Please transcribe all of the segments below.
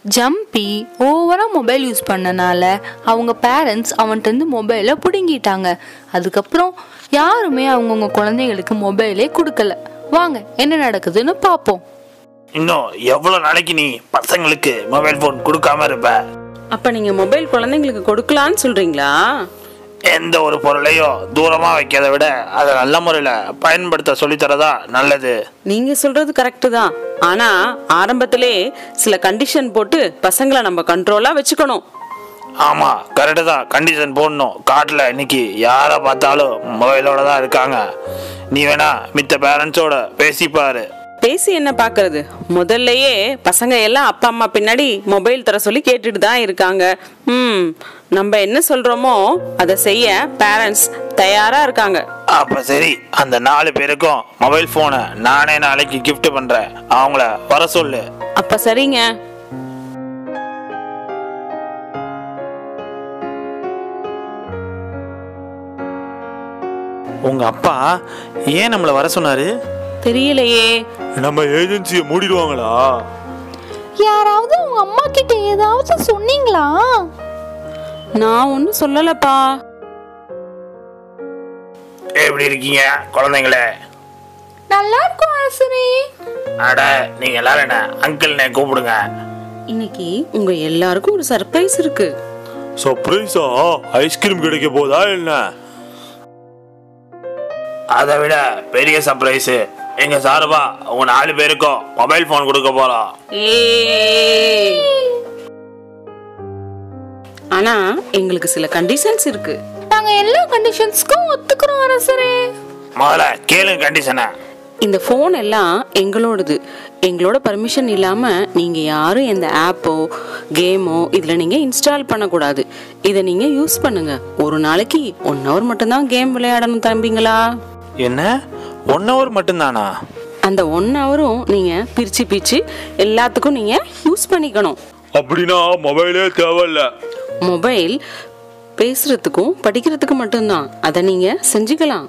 ஜம்பி ஓவராக mobile use பண்ணனால அவங்க பேரண்ட்ஸ் அவன்கிட்ட மொபைலை பிடுங்கிட்டாங்க அதுக்கப்புறம் யாருமே அவங்கவுங்க குழந்தைங்களுக்கு மொபைலே கொடுக்கல வாங்க என்ன நடக்குதுன்னு பார்ப்போம் இன்னும் எவ்வளவு நாளைக்கு நீ பசங்களுக்கு மொபைல் போன் கொடுக்காம இருப்ப அப்ப நீங்க மொபைல் குழந்தைங்களுக்கு கொடுக்கலான்னு சொல்றீங்களா எந்த ஒரு பொருளையும் தூரமா வைக்கிறத விட அதை நல்ல முறையில பயன்படுத்த சொல்லித்தரதா நல்லது நீங்க சொல்றது கரெக்டு தான் ஆனா ஆரம்பத்திலே சில கண்டிஷன் போட்டு பசங்களை நம்ம கண்ட்ரோலா வச்சுக்கணும் ஆமா கரெக்டு தான் கண்டிஷன் போடணும் காட்டுல இன்னைக்கு யாரை பார்த்தாலும் மொபைலோட தான் இருக்காங்க நீ வேணா மித்த பேரண்ட்ஸோட பேசிப்பாரு பேசி என்ன பாக்குறது முதல்லயே பசங்க எல்லாம் அப்பா அம்மா பின்னாடி மொபைல் தர சொல்லி கேட்டுட்டு தான் இருக்காங்க ம் நம்ம என்ன சொல்றோமோ அதை செய்ய பேரண்ட்ஸ் தயாரா இருக்காங்க அப்ப சரி அந்த நாலு பேருக்கும் மொபைல் போனை நானே நாளைக்கு gift பண்றேன் அவங்கள வர சொல்லு அப்ப சரிங்க உங்க அப்பா ஏன் நம்மள வர சொன்னாரு தெரியலையே நம்ம ஏஜென்சியை மூடிடுவாங்களா யாராவது உங்க அம்மா கிட்ட ஏதாவது சொன்னீங்களா நான் ஒன்றும் சொல்லலப்பா எப்படி இருக்கீங்க குழந்தைங்களே நல்லா இருக்கும் அரசரே அட நீங்க எல்லாரும் என்ன அங்கிள்னே கூப்பிடுங்க இன்னைக்கு உங்க எல்லாருக்கும் ஒரு சர்ப்ரைஸ் இருக்கு சர்ப்ரைஸா ஐஸ்கிரீம் கிடைக்க போதா என்ன அதை விட பெரிய சர்ப்ரைஸ் எங்க சார்பா உங்க நாலு பேருக்கும் மொபைல் போன் கொடுக்க போறோம் ஏய். ஆனா எங்களுக்கு சில கண்டிஷன்ஸ் இருக்கு நாங்க எல்லா கண்டிஷன்ஸ்க்கும் ஒத்துக்கிறோம் அரசரே முதல்ல கேளுங்க கண்டிஷனை இந்த ஃபோன் எல்லாம் எங்களோடது எங்களோட பர்மிஷன் இல்லாம நீங்க யாரும் எந்த ஆப்போ கேமோ இதுல நீங்க இன்ஸ்டால் பண்ணக்கூடாது இதை நீங்க யூஸ் பண்ணுங்க ஒரு நாளைக்கு ஒன் ஹவர் மட்டும்தான் கேம் விளையாடணும் தம்பிங்களா என்ன ஒன் ஹவர் மட்டும்தானா அந்த ஒன் ஹவரும் நீங்க பிரிச்சு பிரிச்சு எல்லாத்துக்கும் நீங்க யூஸ் பண்ணிக்கணும் அப்படின்னா மொபைலே தேவையில்ல மொபைல் பேசுறதுக்கும் படிக்கிறதுக்கும் மட்டும்தான் அதை நீங்க செஞ்சுக்கலாம்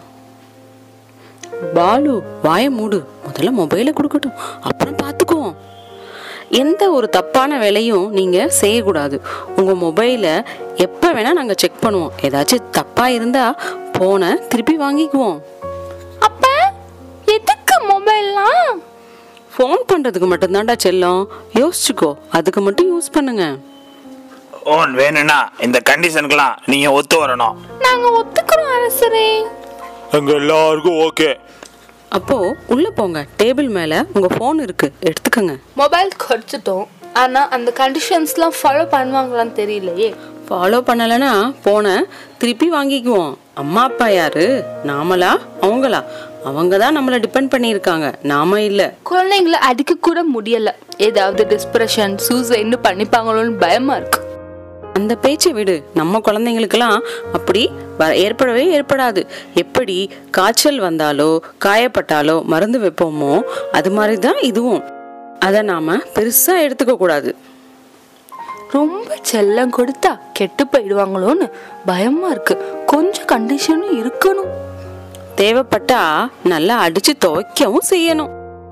பாலு வாயை மூடு முதல்ல மொபைலை கொடுக்கட்டும் அப்புறம் பார்த்துக்குவோம் எந்த ஒரு தப்பான வேலையும் நீங்க செய்யக்கூடாது உங்க மொபைலை எப்ப வேணா நாங்க செக் பண்ணுவோம் ஏதாச்சும் தப்பா இருந்தா போனை திருப்பி வாங்கிக்குவோம் அப்ப எதுக்கு மொபைல்லாம் ஃபோன் பண்றதுக்கு மட்டும்தான்டா செல்லம் யோசிச்சுக்கோ அதுக்கு மட்டும் யூஸ் பண்ணுங்க ஓன் வேணும்னா இந்த கண்டிஷனுக்கெல்லாம் நீங்க ஒத்து வரணும் நாங்க ஒத்துக்கிறோம் அரசரே எங்க எல்லாருக்கும் ஓகே அப்போ உள்ள போங்க டேபிள் மேல உங்க ஃபோன் இருக்கு எடுத்துக்கங்க மொபைல் கொடுத்துட்டோம் ஆனா அந்த கண்டிஷன்ஸ்லாம் ஃபாலோ பண்ணுவாங்களான்னு தெரியலையே ஃபாலோ பண்ணலைன்னா போனை திருப்பி வாங்கிக்குவோம் அம்மா அப்பா யாரு நாமளா அவங்களா அவங்க தான் நம்மளை டிபெண்ட் பண்ணியிருக்காங்க நாம இல்லை குழந்தைங்கள அடிக்க கூட முடியல ஏதாவது டிஸ்பிரஷன் சூசைட்னு பண்ணிப்பாங்களோன்னு பயமா இருக்கு அந்த பேச்சை விடு நம்ம குழந்தைங்களுக்கெல்லாம் அப்படி வ- ஏற்படவே ஏற்படாது எப்படி காய்ச்சல் வந்தாலோ காயப்பட்டாலோ மருந்து வைப்போமோ அது மாதிரி தான் இதுவும் அதை நாம பெருசா எடுத்துக்க கூடாது ரொம்ப செல்லம் கொடுத்தா கெட்டு போயிடுவாங்களோன்னு பயமா இருக்கு கொஞ்சம் கண்டிஷனும் இருக்கணும் தேவைப்பட்டா நல்லா அடிச்சு துவைக்கவும் செய்யணும்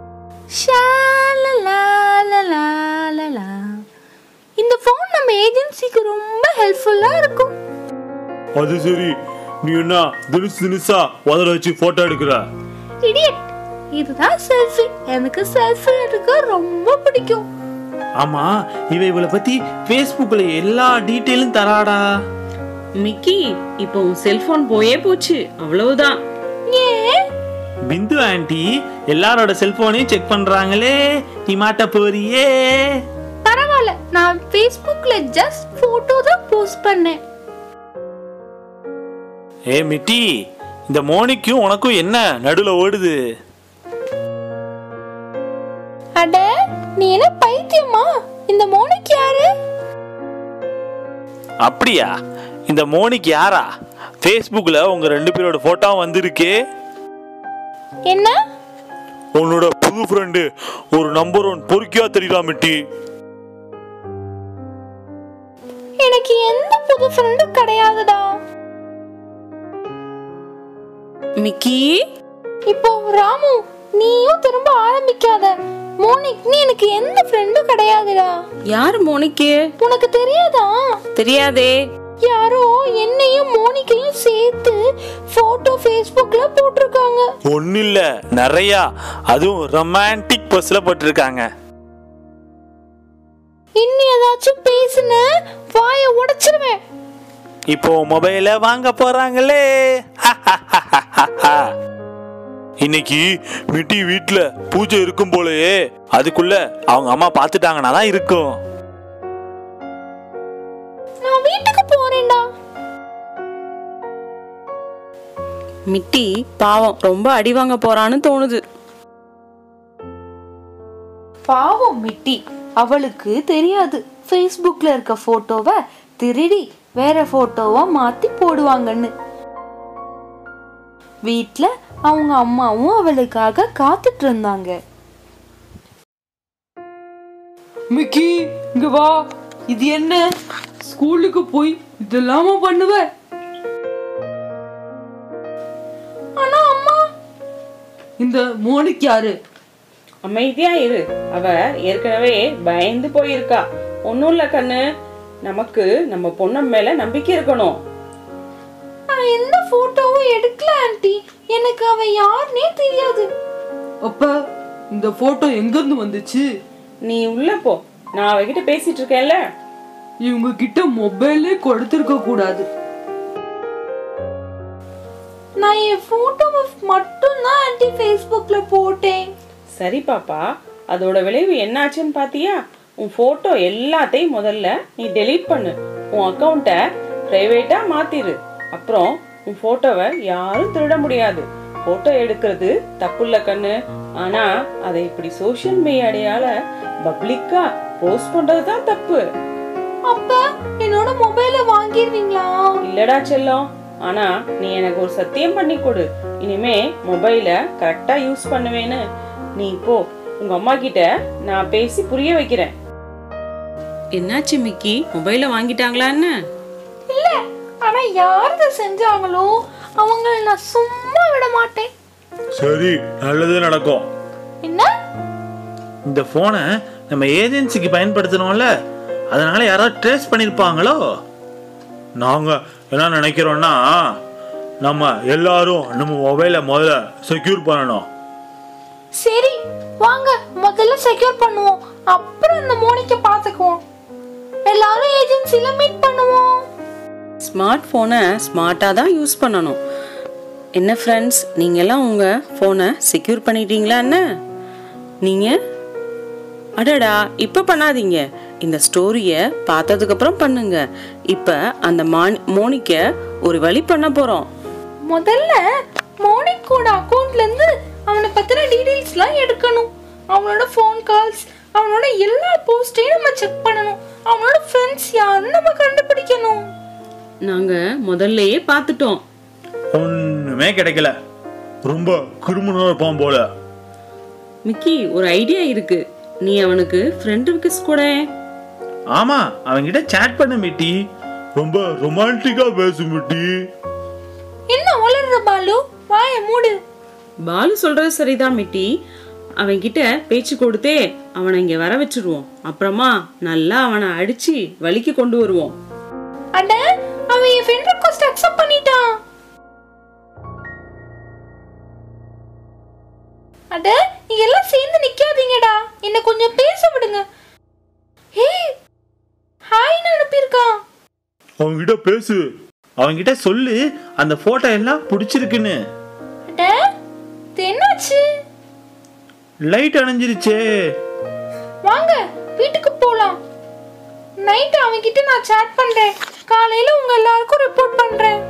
ஷாலலாலலாலலா. இந்த ஃபோன் நம்ம ஏஜென்சிக்கு ரொம்ப ஹெல்ப்ஃபுல்லா இருக்கும் அது சரி நீ என்ன தினுசு தினுசா உதற வச்சு போட்டோ எடுக்கிற இடியட் இதுதான் செல்ஃபி எனக்கு செல்ஃபி எடுக்க ரொம்ப பிடிக்கும் ஆமா இவ இவளை பத்தி Facebookல எல்லா டீட்டெயிலும் தராடா மிக்கி இப்போ உன் செல்போன் போயே போச்சு அவ்வளவுதான் ஏன் பிந்து ஆன்ட்டி எல்லாரோட செல்போனையும் செக் பண்றாங்களே நீ மாட்ட போறியே பரவாயில்ல நான் ஃபேஸ்புக்ல ஜஸ்ட் போட்டோ தான் போஸ்ட் பண்ணேன் ஏ மிட்டி இந்த மோனிக்கும் உனக்கும் என்ன நடுவுல ஓடுது அட நீ என்ன பைத்தியமா இந்த மோனிக்கு யாரு அப்படியா இந்த மோனிக்கு யாரா Facebookல உங்க ரெண்டு பேரோட போட்டோ வந்திருக்கே என்ன உன்னோட புது ஃப்ரெண்டு ஒரு நம்பர் ஒன் பொறுக்கியா தெரியலா மிட்டி எனக்கு எந்த புது ஃப்ரெண்டும் கிடையாதுடா மிக்கி இப்போ ராமு நீயும் திரும்ப ஆரம்பிக்காத மோனிக் நீ எனக்கு எந்த ஃப்ரெண்டும் கிடையாதுடா யார் மோனிக்கு உனக்கு தெரியாதா தெரியாதே யாரோ என்னையும் மோனிக்கையும் சேர்த்து போட்டோ ஃபேஸ்புக்ல போட்டிருக்காங்க ஒன்றும் இல்லை நிறையா அதுவும் ரொமான்டிக் பஸ்ஸில் போட்டிருக்காங்க இன்னும் ஏதாச்சும் பேசுன வாயை உடைச்சிருவேன் இப்போ மொபைலை வாங்க போறாங்களே இன்னைக்கு மிட்டி வீட்ல பூஜை இருக்கும் போலயே அதுக்குள்ள அவங்க அம்மா பார்த்துட்டாங்கன்னா தான் இருக்கும் நான் வீட்டுக்கு போறேன்டா மிட்டி பாவம் ரொம்ப அடி வாங்க போறான்னு தோணுது பாவம் மிட்டி அவளுக்கு தெரியாது ஃபேஸ்புக்ல இருக்க போட்டோவை திருடி வேற போட்டோவா மாத்தி போடுவாங்கன்னு வீட்ல அவங்க அம்மாவும் அவளுக்காக காத்துட்டு இருந்தாங்க மிக்கி இங்க வா இது என்ன ஸ்கூலுக்கு போய் இதெல்லாமா பண்ணுவ ஆனா அம்மா இந்த மோனிக் யாரு அமைதியா இரு அவ ஏற்கனவே பயந்து போயிருக்கா ஒன்னும் இல்ல கண்ணு நமக்கு நம்ம பொண்ணு மேல நம்பிக்கை இருக்கணும் நான் எந்த போட்டோவும் எடுக்கல ஆன்ட்டி எனக்கு அவ யாருன்னே தெரியாது அப்ப இந்த போட்டோ எங்க இருந்து வந்துச்சு நீ உள்ள போ நான் அவகிட்ட பேசிட்டு இருக்கேன்ல இவங்க கிட்ட மொபைலே கொடுத்திருக்க கூடாது நான் என் போட்டோவை மட்டும் தான் ஆன்ட்டி ஃபேஸ்புக்ல போட்டேன் சரி பாப்பா அதோட விளைவு என்னாச்சுன்னு பாத்தியா உன் போட்டோ எல்லாத்தையும் முதல்ல நீ டெலீட் பண்ணு உன் அக்கௌண்ட்டை பிரைவேட்டா மாத்திரு அப்புறம் உன் போட்டோவை யாரும் திருட முடியாது போட்டோ எடுக்கிறது தப்புல்ல கண்ணு ஆனா அதை இப்படி சோஷியல் மீடியால பப்ளிக்கா போஸ்ட் பண்றது தான் தப்பு அப்ப என்னோட மொபைலை வாங்கிடுவீங்களா இல்லடா செல்லம் ஆனா நீ எனக்கு ஒரு சத்தியம் பண்ணி கொடு இனிமே மொபைல கரெக்டா யூஸ் பண்ணுவேன்னு நீ போ உங்க அம்மா கிட்ட நான் பேசி புரிய வைக்கிறேன் என்னாச்சு மிக்கி மொபைல வாங்கிட்டாங்களான்னு இல்ல ஆனா யார் இதை செஞ்சாங்களோ அவங்கள நான் சும்மா விட மாட்டேன் சரி நல்லது நடக்கும் என்ன இந்த போனை நம்ம ஏஜென்சிக்கு பயன்படுத்துறோம்ல அதனால யாராவது ட்ரேஸ் பண்ணிருப்பாங்களோ நாங்க என்ன நினைக்கிறோம்னா நம்ம எல்லாரும் நம்ம மொபைலை முதல்ல செக்யூர் பண்ணணும் சரி வாங்க முதல்ல செக்யூர் பண்ணுவோம் அப்புறம் இந்த மோனிக்க பாத்துக்குவோம் எல்லாரும் ஏஜென்சில மீட் பண்ணுவோம் ஸ்மார்ட் ஃபோனை ஸ்மார்ட்டாக தான் யூஸ் பண்ணணும் என்ன ஃப்ரெண்ட்ஸ் நீங்கள்லாம் உங்கள் ஃபோனை செக்யூர் பண்ணிட்டீங்களா என்ன நீங்கள் அடடா இப்போ பண்ணாதீங்க இந்த ஸ்டோரியை பார்த்ததுக்கப்புறம் பண்ணுங்க இப்போ அந்த மான் மோனிக்க ஒரு வழி பண்ண போகிறோம் முதல்ல மோனிக்கோட அக்கவுண்ட்ல இருந்து அவனை பத்தின டீடைல்ஸ்லாம் எடுக்கணும் அவனோட ஃபோன் கால்ஸ் அவனோட எல்லா போஸ்டையும் நம்ம செக் பண்ணணும் அவனோட ஃப்ரெண்ட்ஸ் யாருன்னு நம்ம கண்டுபிடிக்கணும் நாங்கள் முதல்லயே பார்த்துட்டோம் ஒண்ணுமே கிடைக்கல ரொம்ப கிரிமினல் இருப்பான் போல மிக்கி ஒரு ஐடியா இருக்கு நீ அவனுக்கு ஃப்ரெண்ட் ரிக்வெஸ்ட் கூட ஆமா அவன்கிட்ட சேட் பண்ண மிட்டி ரொம்ப ரொமான்டிக்கா பேசும் மிட்டி என்ன வளர்ற பாலு வாய மூடு பாலு சொல்றது சரிதான் மிட்டி அவன்கிட்ட பேச்சு கொடுத்தே அவனை இங்க வர வச்சிருவோம் அப்புறமா நல்லா அவனை அடிச்சு வலிக்கு கொண்டு வருவோம் அட அவன் என் ஃப்ரெண்ட் ரிக்வெஸ்ட் அக்செப்ட் பண்ணிட்டான் அட நீங்க எல்லாம் சேர்ந்து நிக்காதீங்கடா என்ன கொஞ்சம் பேச விடுங்க ஹே ஹாய்னு அனுப்பியிருக்கான் அவன்கிட்ட பேசு அவன்கிட்ட சொல்லு அந்த போட்டோ எல்லாம் பிடிச்சிருக்குன்னு அட இது என்னாச்சு லைட் அணைஞ்சிருச்சே வாங்க வீட்டுக்கு போலாம் நைட் அவன்கிட்ட நான் சாட் பண்றேன் காலையில உங்க எல்லாருக்கும் ரிப்போர்ட் பண்றேன்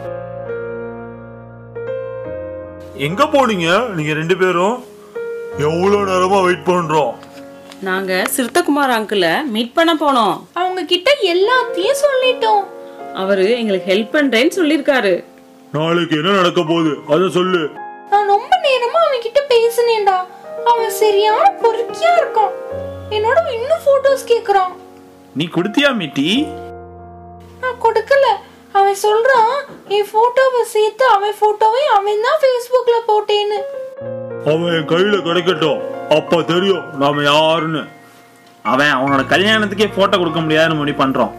எங்க போனீங்க நீங்க ரெண்டு பேரும் எவ்வளவு நேரமா வெயிட் பண்றோம் நாங்க சிறுத்தகுமார் அங்கிள மீட் பண்ண போனோம் அவங்க கிட்ட எல்லாத்தையும் சொல்லிட்டோம் அவரு எங்களுக்கு ஹெல்ப் பண்றேன்னு சொல்லியிருக்காரு நாளைக்கு என்ன நடக்க போகுது அத சொல்லு நான் ரொம்ப நேரமா அவன் கிட்ட பேசினேன்டா அவன் சரியான பொறுக்கியா இருக்கான் என்னோட இன்னும் போட்டோஸ் கேக்குறான் நீ கொடுத்தியா மிட்டி நான் கொடுக்கல அவன் சொல்றான் என் போட்டோவை சேர்த்து அவன் போட்டோவை அவன் தான் ஃபேஸ்புக்ல போட்டேன்னு அவன் என் கையில கிடைக்கட்டும் அப்ப தெரியும் நாம யாருன்னு அவன் அவனோட கல்யாணத்துக்கே போட்டோ கொடுக்க முடியாதுன்னு முடிவு பண்றோம்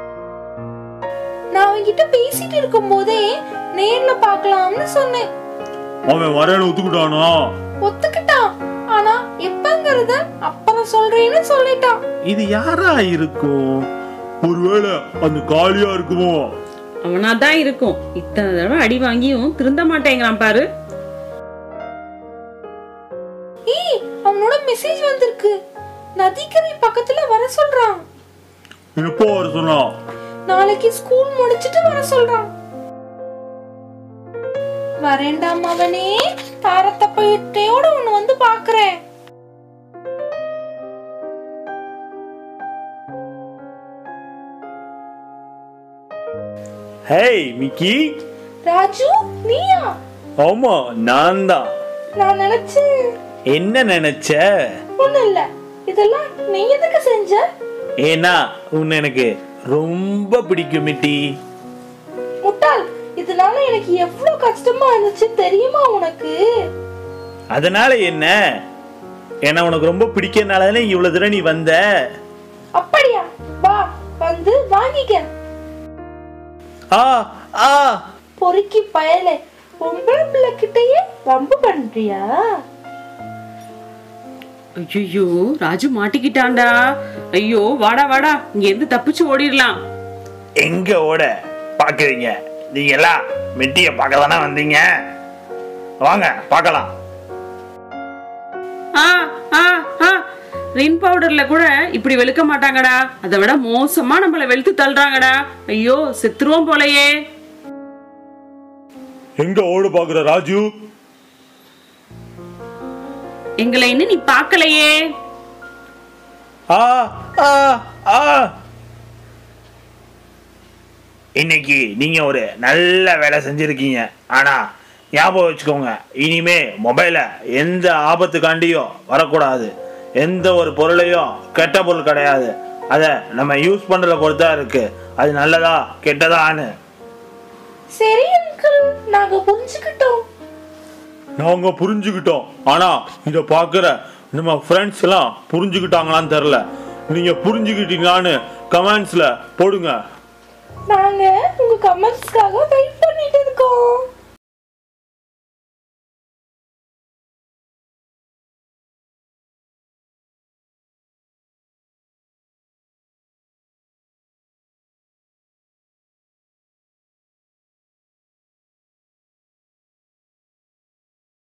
நான் அவன்கிட்ட பேசிட்டு இருக்கும் போதே நேர்ல பார்க்கலாம்னு சொன்னேன் அவன் வரேன்னு ஒத்துக்கிட்டானா ஒத்துக்கிட்டான் ஆனா எப்பங்கறத அப்புறம் சொல்றேன்னு சொல்லிட்டான் இது யாரா இருக்கும் ஒருவேளை அந்த காலியா இருக்குமோ அவனா தான் இருக்கும் இத்தனை தடவை அடி வாங்கியும் திருந்த மாட்டேங்கிறான் பாரு ஏய் அவனோட மெசேஜ் வந்திருக்கு நதிக்கரை பக்கத்துல வர சொல்றான் எப்போ வர சொன்னா நாளைக்கு ஸ்கூல் முடிச்சிட்டு வர சொல்றான் வரேண்டாம் அவனே தாரத்தப்பையோட ஒண்ணு வந்து பாக்குறேன் ஹேய் மிக்கி ராஜு நீயா ஆமா நான் தான் நான் நினைச்சேன் என்ன நினைச்ச ஒண்ணு இல்ல இதெல்லாம் நீ எதுக்கு செஞ்ச ஏன்னா உன்னை எனக்கு ரொம்ப பிடிக்கும் மிட்டி முட்டாள் இதனால எனக்கு எவ்வளவு கஷ்டமா இருந்துச்சு தெரியுமா உனக்கு அதனால என்ன ஏன்னா உனக்கு ரொம்ப பிடிக்கிறதுனால தானே இவ்வளவு தூரம் நீ வந்த அப்படியா வா வந்து வாங்கிக்க ஆ ஆ பொறுக்கி பயலே பொம்பளை பிள்ளை கிட்டயே வம்பு பண்றியா ஐயோ ராஜு மாட்டிக்கிட்டான்டா ஐயோ வாடா வாடா இங்க இருந்து தப்பிச்சு ஓடிடலாம் எங்க ஓட பாக்குறீங்க நீங்க எல்லாம் மெட்டிய பார்க்க தானே வந்தீங்க வாங்க பார்க்கலாம் ஆ ஆ ஆ ரின் பவுடர்ல கூட இப்படி வெளுக்க மாட்டாங்கடா அதை விட மோசமா நம்மள வெளுத்து தள்ளுறாங்கடா ஐயோ செத்துருவோம் போலயே எங்க ஓடு பாக்குற ராஜு எங்களை இன்னும் நீ பார்க்கலையே ஆ ஆ ஆ இன்னைக்கு நீங்க ஒரு நல்ல வேலை செஞ்சிருக்கீங்க ஆனா ஞாபகம் வச்சுக்கோங்க இனிமே மொபைல எந்த ஆபத்துக்காண்டியும் வரக்கூடாது எந்த ஒரு பொருளையும் கெட்ட பொருள் கிடையாது அதை நம்ம யூஸ் பண்றத பொறுத்தா இருக்கு அது நல்லதா கெட்டதான்னு சரி அங்கிள் நாங்க புரிஞ்சுக்கிட்டோம் நாங்க புரிஞ்சுக்கிட்டோம் ஆனா இத பாக்குற நம்ம ஃப்ரெண்ட்ஸ் எல்லாம் புரிஞ்சுக்கிட்டாங்களான்னு தெரியல நீங்க புரிஞ்சுக்கிட்டீங்களான்னு கமெண்ட்ஸ்ல போடுங்க நாங்க உங்க கமெண்ட்ஸ்க்காக வெயிட் பண்ணிட்டு இருக்கோம்